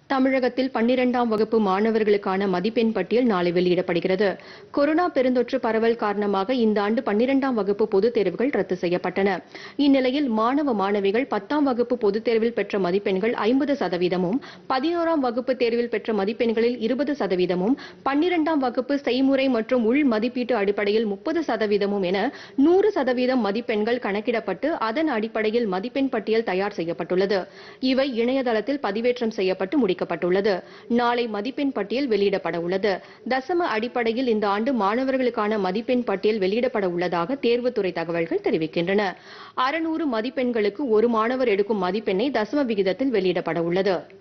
தமிழகத்தில் பன்னிரெண்டாம் வகுப்பு மாணவர்களுக்கான மதிப்பெண் பட்டியல் நாளை வெளியிடப்படுகிறது கொரோனா பெருந்தொற்று பரவல் காரணமாக இந்த ஆண்டு பன்னிரெண்டாம் வகுப்பு பொதுத் தேர்வுகள் ரத்து செய்யப்பட்டன இந்நிலையில் மாணவ மாணவிகள் பத்தாம் வகுப்பு பொதுத் தேர்வில் பெற்ற மதிப்பெண்கள் ஐம்பது சதவீதமும் பதினோராம் வகுப்பு தேர்வில் பெற்ற மதிப்பெண்களில் இருபது சதவீதமும் பன்னிரெண்டாம் வகுப்பு செய்முறை மற்றும் உள் மதிப்பீட்டு அடிப்படையில் முப்பது சதவீதமும் என நூறு சதவீதம் மதிப்பெண்கள் கணக்கிடப்பட்டு அதன் அடிப்படையில் மதிப்பெண் பட்டியல் தயார் செய்யப்பட்டுள்ளது இவை இணையதளத்தில் பதிவேற்றம் செய்யப்பட்டு முடிக்கப்பட்டுள்ளது நாளை மதிப்பெண் பட்டியல் வெளியிடப்பட உள்ளது தசம அடிப்படையில் இந்த ஆண்டு மாணவர்களுக்கான மதிப்பெண் பட்டியல் வெளியிடப்பட உள்ளதாக தேர்வுத்துறை தகவல்கள் தெரிவிக்கின்றன அறுநூறு மதிப்பெண்களுக்கு ஒரு மாணவர் எடுக்கும் மதிப்பெண்ணை தசம விகிதத்தில் வெளியிடப்பட உள்ளது